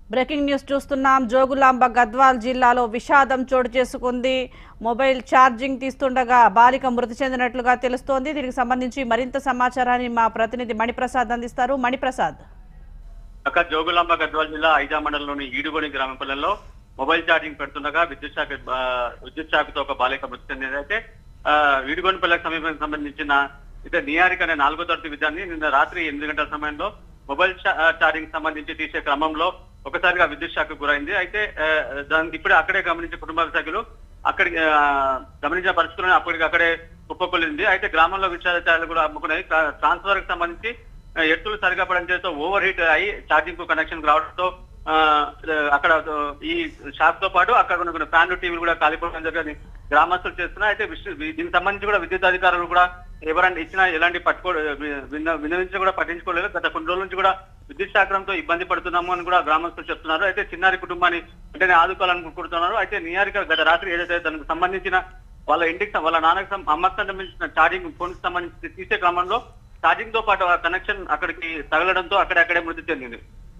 breaking news చూస్తున్నాం జోగులాంబ గద్వాల్ జిల్లాలో విషాదం చోటు చేసుకుంది మొబైల్ ఛార్జింగ్ తీస్తుండగా బాలిక మృతి చెందినట్లుగా తెలుస్తోంది దీనికి సంబంధించి మరింత సమాచారాన్ని మా ప్రతినిధి మణిప్రసాద్ అందిస్తారు మణిప్రసాద్ అక్క జోగులాంబ గద్వాల జిల్లా ఐజా మండలంలోని ఈడుగోని గ్రామ పిల్లల్లో మొబైల్ ఛార్జింగ్ పెడుతుండగా విద్యుత్ శాఖ ఆ, విద్యుత్ శాఖతో ఒక బాలిక మృతి చెందింది అయితే ఆ, ఈడుగోని పిల్లలకు సమీపానికి సంబంధించిన ఇక నియారిక అనే నాలుగో తరగతి విద్యార్థి నిన్న రాత్రి ఎనిమిది గంటల సమయంలో మొబైల్ చా- ఆ, ఛార్జింగ్ సంబంధించి తీసే క్రమంలో ఒకసారిగా విద్యుత్ శాఖకు గురైంది అయితే ఆ, దానికి ఇప్పుడే అక్కడే గమనించే కుటుంబ సభ్యులు అక్కడికి ఆ, గమనించిన పరిస్థితులను అప్పటికి అక్కడే కుప్పకొలింది అయితే గ్రామంలో విషయాలు కూడా అమ్ముకున్నాయి ట్రాన్స్ఫర్ కి సంబంధించి ఆ, ఎత్తులు సరిగా పనిచేయడంతో ఓవర్ హీట్ అయ్యి ఛార్జింగ్ కు కనెక్షన్ రావడంతో ఆ, అక్కడ ఈ షాప్ తో పాటు అక్కడ ఉన్న కొన్ని ఫ్యాన్లు టీవీలు కూడా కాలిపోవడం జరిగింది గ్రామస్తులు చేస్తున్నా అయితే విష- దీనికి సంబంధించి కూడా విద్యుత్ అధికారులు కూడా ఎవరైనా ఇచ్చినా ఎలాంటి పట్టుకో విన్న- విన్నవించి కూడా పట్టించుకోలేదు గత కొన్ని రోజుల నుంచి కూడా విద్యుత్ శాఖంతో ఇబ్బంది పడుతున్నాము అని కూడా గ్రామస్తులు చెప్తున్నారు అయితే చిన్నారి కుటుంబాన్ని వెంటనే ఆదుకోవాలనుకుంటున్నారు అయితే నియారిక గత రాత్రి ఏదైతే దానికి సంబంధించిన వాళ్ళ ఇంటికి సం- వాళ్ళ నాన్నకి సం- అమ్మకి సంబంధించిన ఛార్జింగ్ ఫోన్ కి సంబంధించి తీసే క్రమంలో ఛార్జింగ్ తో పాటు ఆ కనెక్షన్ అక్కడికి తగలడంతో అక్కడక్కడే మృతి చెందింది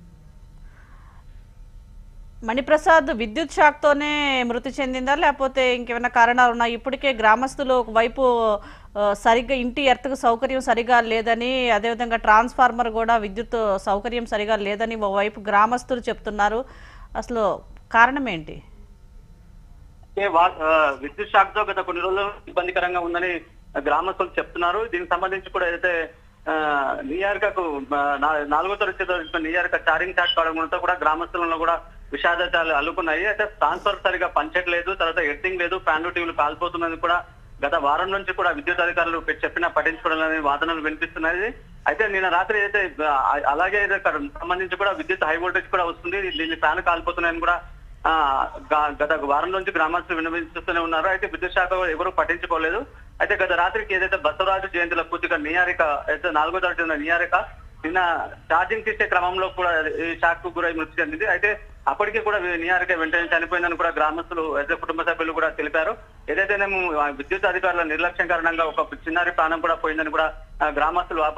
మణిప్రసాద్ విద్యుత్ షాక్తోనే మృతి చెందిందా లేకపోతే ఇంకేమైనా కారణాలు ఉన్నాయి ఇప్పటికే గ్రామస్తులు ఒకవైపు ఆ, సరిగ్గా ఇంటి ఎర్త్కు సౌకర్యం సరిగా లేదని అదేవిధంగా ట్రాన్స్ఫార్మర్ కూడా విద్యుత్ సౌకర్యం సరిగా లేదని ఓవైపు గ్రామస్తులు చెప్తున్నారు అసలు కారణం ఏంటి అయితే వా- ఆ, విద్యుత్ షాక్ తో గత కొన్ని రోజులు ఇబ్బందికరంగా ఉందని గ్రామస్తులు చెప్తున్నారు దీనికి సంబంధించి కూడా ఏదైతే ఆ, నియారికకు ఆ, నా- నాలుగో తరగతి నియారిక చారింగ్ చాట్ కావడంతో కూడా గ్రామస్తులలో కూడా విషాదాలు అల్లుకున్నాయి అయితే ట్రాన్స్ఫర్ సరిగా పంచట్లేదు తర్వాత ఎడ్డింగ్ లేదు ఫ్యాన్లు టీవీలు కాలిపోతున్నది కూడా గత వారం నుంచి కూడా విద్యుత్ అధికారులు పె- చెప్పినా పట్టించుకోవడం లేని వాదనలు వినిపిస్తున్నాయి అయితే నిన్న రాత్రి అయితే ఆ, అలాగే అయితే ఇక్కడ సంబంధించి కూడా విద్యుత్ హై వోల్టేజ్ కూడా వస్తుంది దీన్ని ఫ్యాన్ కాలిపోతున్నాయని కూడా ఆ, గ- గత వారం నుంచి గ్రామస్తులు విన్నవిస్తూనే ఉన్నారు అయితే విద్యుత్ శాఖ ఎవరు పట్టించుకోలేదు అయితే గత రాత్రికి ఏదైతే బసవరాజు జయంతిలో పూర్తిగా నియారిక అయితే నాలుగో తరగతి ఉన్న నియారిక నిన్న ఛార్జింగ్ తీసే క్రమంలో కూడా ఈ షాక్ కు గురై మృతి చెందింది అయితే అప్పటికే కూడా వీ- నియారిక వెంటనే చనిపోయిందని కూడా గ్రామస్తులు అయితే కుటుంబ సభ్యులు కూడా తెలిపారు ఏదైతేనేమో ఆ విద్యుత్ అధికారుల నిర్లక్ష్యం కారణంగా ఒక చిన్నారి ప్రాణం కూడా పోయిందని కూడా ఆ, గ్రామస్తులు